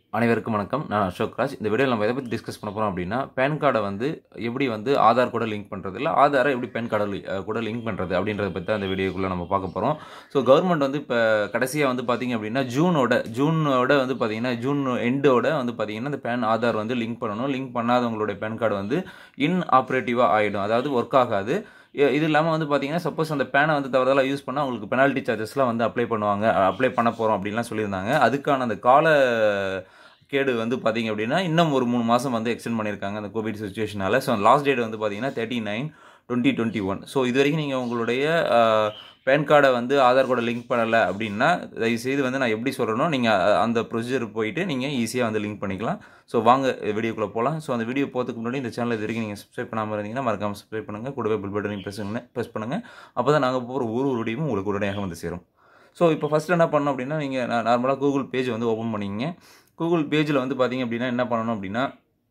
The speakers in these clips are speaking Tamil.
அனைவருக்கும் வணக்கம் நான் அசோக் ராஜ் இந்த வீடியோவில் நம்ம எதை பற்றி டிஸ்கஸ் பண்ண போகிறோம் அப்படின்னா பேன் கார்டை வந்து எப்படி வந்து ஆதார் கூட லிங்க் பண்ணுறது இல்லை ஆதாரை எப்படி பேன் கார்டை கூட லிங்க் பண்ணுறது அப்படின்றத பற்றி தான் இந்த வீடியோக்குள்ளே நம்ம பார்க்க போகிறோம் ஸோ கவர்மெண்ட் வந்து இப்போ கடைசியாக வந்து பார்த்திங்க அப்படின்னா ஜூனோட ஜூனோட வந்து பார்த்திங்கன்னா ஜூன் எண்டோட வந்து பார்த்திங்கன்னா இந்த பேன் ஆதார் வந்து லிங்க் பண்ணணும் லிங்க் பண்ணாதவங்களுடைய பேன் கார்டு வந்து இன் ஆப்ரேட்டிவாக ஆகிடும் அதாவது ஒர்க் ஆகாது இ- இது இல்லாமல் வந்து பார்த்தீங்கன்னா சப்போஸ் அந்த பேனை வந்து தவறுதலாக யூஸ் பண்ணால் உங்களுக்கு பெனால்ட்டி சார்ஜஸ்லாம் வந்து அப்ளை பண்ணுவாங்க அப்ளை பண்ண போகிறோம் அப்படின்லாம் சொல்லியிருந்தாங்க அதுக்கான அந்த கால கேடு வந்து பார்த்தீங்க அப்படின்னா இன்னும் ஒரு மூணு மாதம் வந்து எக்ஸ்டெண்ட் பண்ணியிருக்காங்க அந்த கோவிட் சுச்சுவேஷனால ஸோ லாஸ்ட் டேட் வந்து பார்த்தீங்கன்னா thirty nine twenty twenty one so இது வரைக்கும் நீங்கள் உங்களுடைய பேன் கார்டை வந்து ஆதார் கூட லிங்க் பண்ணலை அப்படின்னா தயவுசெய்து வந்து நான் எப்படி சொல்கிறேனோ நீங்கள் அந்த ப்ரொசீஜர் போயிட்டு நீங்கள் ஈஸியாக வந்து லிங்க் பண்ணிக்கலாம் ஸோ வாங்க வீடியோக்குள்ளே போகலாம் ஸோ அந்த வீடியோ போகிறதுக்கு முன்னாடி இந்த சேனல் இது வரைக்கும் நீங்கள் சப்ஸ்கிரைப் பண்ணாமல் இருந்தீங்கன்னா மறக்காமல் சப்ஸ்கிரைப் பண்ணுங்கள் கூடவே பில் பட்டனையும் ப்ரெஸ் பண்ண ப்ரெஸ் பண்ணுங்கள் அப்போ தான் நாங்கள் போகிற ஒரு ஒரு வீடியோவும் உங்களுக்கு உடனடியாக வந்து சேரும் ஸோ இப்போ ஃபஸ்ட்டு என்ன பண்ணணும் அப்படின்னா நீங்கள் நார்மலாக கூகுள் பேஜ் வந்து ஓப்பன் பண்ணிங்க கூகுள் பேஜில் வந்து பார்த்தீங்க அப்படின்னா என்ன பண்ணணும் அப்படின்னா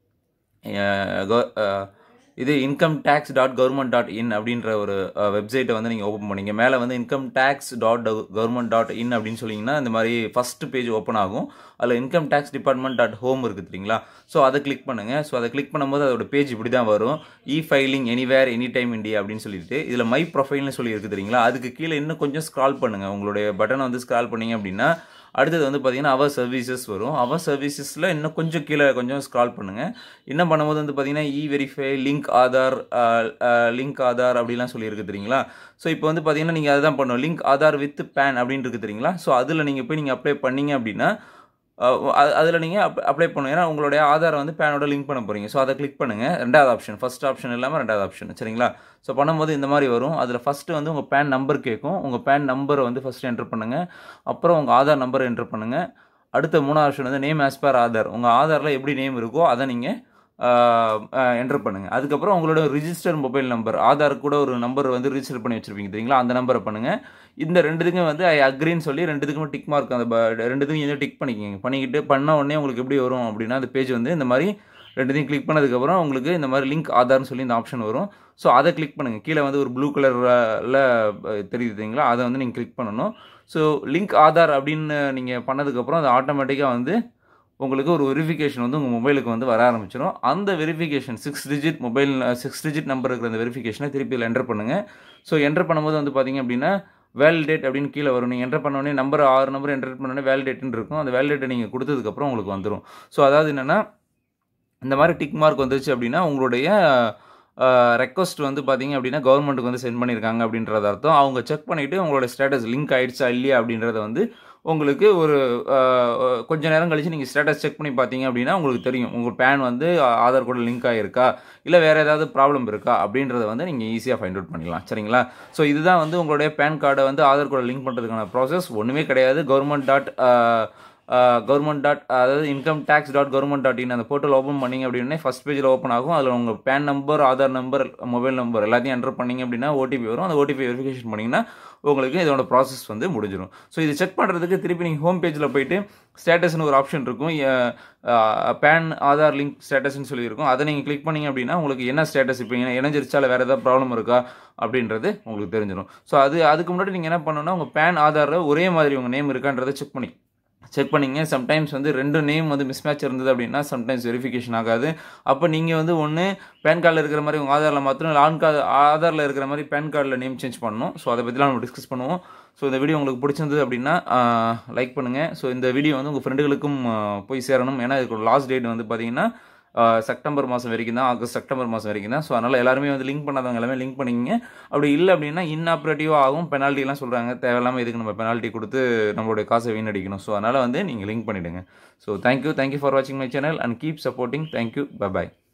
அஹ் go- அஹ் இது income tax dot government dot in அப்படின்ற ஒரு வெப்சைட்டை வந்து நீங்கள் ஓப்பன் பண்ணீங்க மேலே வந்து income tax dot government dot in அப்படின்னு சொன்னீங்கன்னா இந்த மாதிரி ஃபஸ்ட் பேஜ் ஓப்பன் ஆகும் அதில் income tax department dot home இருக்குது தெரியுங்களா ஸோ அதை கிளிக் பண்ணுங்கள் ஸோ அதை கிளிக் பண்ணும்போது அதோட பேஜ் இப்படி தான் வரும் e filing anywhere any time India அப்படின்னு சொல்லிட்டு இதில் மை ப்ரொஃபைல்னு சொல்லி இருக்குது தெரியுங்களா அதுக்கு கீழே இன்னும் கொஞ்சம் ஸ்க்ரால் பண்ணுங்கள் உங்களுடைய பட்டனை வந்து ஸ்க்ரால் பண்ணீங்க அப்படின்னா அடுத்தது வந்து பார்த்தீங்கன்னா அவர் சர்வீசஸ் வரும் அவர் சர்வீசஸில் இன்னும் கொஞ்சம் கீழே கொஞ்சம் ஸ்க்ரால் பண்ணுங்கள் என்ன பண்ணும்போது வந்து பார்த்தீங்கன்னா e verify link Aadhaar link Aadhaar அப்படிலாம் சொல்லியிருக்கு தெரியுங்களா ஸோ இப்போ வந்து பார்த்தீங்கன்னா நீங்கள் அதுதான் பண்ணணும் லிங்க் ஆதார் வித் பேன் அப்படின்னு இருக்குது தெரியுங்களா ஸோ அதில் நீங்கள் போய் நீங்கள் அப்ளை பண்ணீங்க அப்படின்னா அதில் நீங்கள் அப் அப்ளை பண்ணுங்க ஏன்னா உங்களுடைய ஆதாரை வந்து பேனோட லிங்க் பண்ண போகிறீங்க ஸோ அதை கிளிக் பண்ணுங்கள் ரெண்டாவது ஆப்ஷன் ஃபர்ஸ்ட் ஆப்ஷன் இல்லாமல் ரெண்டாவது ஆப்ஷன் சரிங்களா ஸோ பண்ணும்போது இந்த மாதிரி வரும் அதில் ஃபஸ்ட்டு வந்து உங்கள் பேன் நம்பர் கேட்கும் உங்கள் பேன் நம்பரை வந்து ஃபஸ்ட்டு என்டர் பண்ணுங்கள் அப்புறம் உங்கள் ஆதார் நம்பரை என்டர் பண்ணுங்கள் அடுத்த மூணாவது ஆப்ஷன் வந்து நேம் ஆஸ் பர் ஆதார் உங்கள் ஆதாரில் எப்படி நேம் இருக்கோ அதை நீங்கள் என்டர் பண்ணுங்கள் அதுக்கப்புறம் உங்களோட ரிஜிஸ்டர் மொபைல் நம்பர் ஆதார் கூட ஒரு நம்பர் வந்து ரிஜிஸ்டர் பண்ணி வச்சுருப்பீங்க தெரியுங்களா அந்த நம்பரை பண்ணுங்கள் இந்த ரெண்டுத்துக்கும் வந்து ஐ அக்ரின்னு சொல்லி ரெண்டுத்துக்குமே டிக் மார்க் அந்த ப- ரெண்டுத்துக்கும் வந்து டிக் பண்ணிக்கோங்க பண்ணிக்கிட்டு பண்ண உடனே உங்களுக்கு எப்படி வரும் அப்படின்னா அந்த பேஜ் வந்து இந்த மாதிரி ரெண்டுத்தையும் கிளிக் பண்ணதுக்கப்புறம் உங்களுக்கு இந்த மாதிரி லிங்க் ஆதார்னு சொல்லி இந்த ஆப்ஷன் வரும் ஸோ அதை கிளிக் பண்ணுங்கள் கீழே வந்து ஒரு ப்ளூ கலரில் தெரியுது தெரியுங்களா அதை வந்து நீங்கள் கிளிக் பண்ணணும் ஸோ லிங்க் ஆதார் அப்படின்னு நீங்கள் பண்ணதுக்கப்புறம் அது ஆட்டோமேட்டிக்காக வந்து உங்களுக்கு ஒரு வெரிஃபிகேஷன் வந்து உங்கள் மொபைலுக்கு வந்து வர ஆரம்பிச்சிடும் அந்த verification six digit mobile six digit number இருக்கிற அந்த வெரிஃபிகேஷனை திருப்பி இதில் என்டர் பண்ணுங்கள் ஸோ என்டர் பண்ணும்போது வந்து பார்த்தீங்க அப்படின்னா வேலிடேட் அப்படின்னு கீழே வரும் நீங்கள் என்டர் பண்ண உடனே நம்பர் ஆறு நம்பர் என்டர் பண்ண உடனே வேலிடேட்னு இருக்கும் அந்த வேலிடேட்டை நீங்கள் கொடுத்ததுக்கப்புறம் உங்களுக்கு வந்துடும் ஸோ அதாவது என்னென்னா இந்த மாதிரி டிக் மார்க் வந்துருச்சு அப்படின்னா உங்களுடைய ரெக்வஸ்ட் வந்து பார்த்தீங்க அப்படின்னா கவர்மெண்ட்டுக்கு வந்து சென்ட் பண்ணியிருக்காங்க அப்படின்றது அர்த்தம் அவங்க செக் பண்ணிவிட்டு உங்களோட ஸ்டேட்டஸ் லிங்க் ஆயிடுச்சா இல்லையா அப்படின்றத வந்து உங்களுக்கு ஒரு அஹ், அஹ், கொஞ்ச நேரம் கழிச்சு நீங்கள் ஸ்டேட்டஸ் செக் பண்ணி பார்த்தீங்க அப்படின்னா உங்களுக்கு தெரியும் உங்கள் பேன் வந்து ஆ- ஆதார் கூட லிங்க் ஆகிருக்கா இல்லை வேறு ஏதாவது ப்ராப்ளம் இருக்கா அப்படின்றத வந்து நீங்கள் ஈஸியாக ஃபைண்ட் அவுட் பண்ணிக்கலாம் சரிங்களா ஸோ இதுதான் வந்து உங்களுடைய பேன் கார்டை வந்து ஆதார் கூட லிங்க் பண்ணுறதுக்கான ப்ராசஸ் ஒன்றுமே கிடையாது கவர்மெண்ட் டாட் கவர்மெண்ட் டாட் அதாவது income tax dot government dot in அந்த போர்ட்டல் ஓப்பன் பண்ணீங்க அப்படின்னா ஃபஸ்ட் பேஜில் ஓப்பன் ஆகும் அதில் உங்கள் PAN number Aadhaar number mobile number எல்லாத்தையும் என்டர் பண்ணீங்க அப்படின்னா ஓடிபி வரும் அந்த ஓடிபி வெரிஃபிகேஷன் பண்ணிங்கன்னா உங்களுக்கு இதோட ப்ராசஸ் வந்து முடிஞ்சிடும் ஸோ இது செக் பண்ணுறதுக்கு திருப்பி நீங்கள் ஹோம் பேஜில் போயிட்டு ஸ்டேட்டஸ்னு ஒரு ஆப்ஷன் இருக்கும் பேன் ஆதார் லிங்க் ஸ்டேட்டஸ்னு சொல்லியிருக்கும் அதை நீங்கள் கிளிக் பண்ணீங்க அப்படின்னா உங்களுக்கு என்ன ஸ்டேட்டஸ் இப்போ இணைஞ்சிருச்சா இல்லை வேறு ஏதாவது ப்ராப்ளம் இருக்கா அப்படின்றது உங்களுக்கு தெரிஞ்சிடும் ஸோ அது அதுக்கு முன்னாடி நீங்கள் என்ன பண்ணணும்னா உங்கள் பேன் ஆதாரில் ஒரே மாதிரி உங்கள் நேம் இருக்கான்றதை செக் பண்ணி செக் பண்ணிங்க சம்டைம்ஸ் வந்து ரெண்டு நேம் வந்து மிஸ்மேட்ச் இருந்தது அப்படின்னா சம்டைம்ஸ் வெரிஃபிகேஷன் ஆகாது அப்போ நீங்கள் வந்து ஒன்று பேன் கார்டில் இருக்கிற மாதிரி உங்கள் ஆதாரில் மாற்றணும் இல்லை ஆன் கார்டு ஆதாரில் இருக்கிற மாதிரி பேன் கார்டில் நேம் சேஞ்ச் பண்ணணும் ஸோ அதை பற்றிலாம் நம்ம டிஸ்கஸ் பண்ணுவோம் ஸோ இந்த வீடியோ உங்களுக்கு பிடிச்சிருந்தது அப்படின்னா லைக் பண்ணுங்கள் ஸோ இந்த வீடியோ வந்து உங்கள் ஃப்ரெண்டுகளுக்கும் போய் சேரணும் ஏன்னா இதுக்கு லாஸ்ட் டேட் வந்து பார்த்தீங்கன்னா ஆஹ் செப்டம்பர் மாதம் வரைக்கும் தான் ஆகஸ்ட் செப்டம்பர் மாதம் வரைக்கும் தான் ஸோ அதனால் எல்லாருமே வந்து லிங்க் பண்ணாதவங்க எல்லாமே லிங்க் பண்ணிக்கங்க அப்படி இல்லை அப்படின்னா இன்ஆப்ரேட்டிவாக ஆகும் பெனால்ட்டிலாம் சொல்கிறாங்க தேவையில்லாமல் இதுக்கு நம்ம பெனால்ட்டி கொடுத்து நம்மளுடைய காசை வீணடிக்கணும் ஸோ அதனால் வந்து நீங்கள் லிங்க் பண்ணிவிடுங்க ஸோ தேங்க்யூ தேங்க்யூ ஃபார் வாட்சிங் my channel and keep supporting thank you bye bye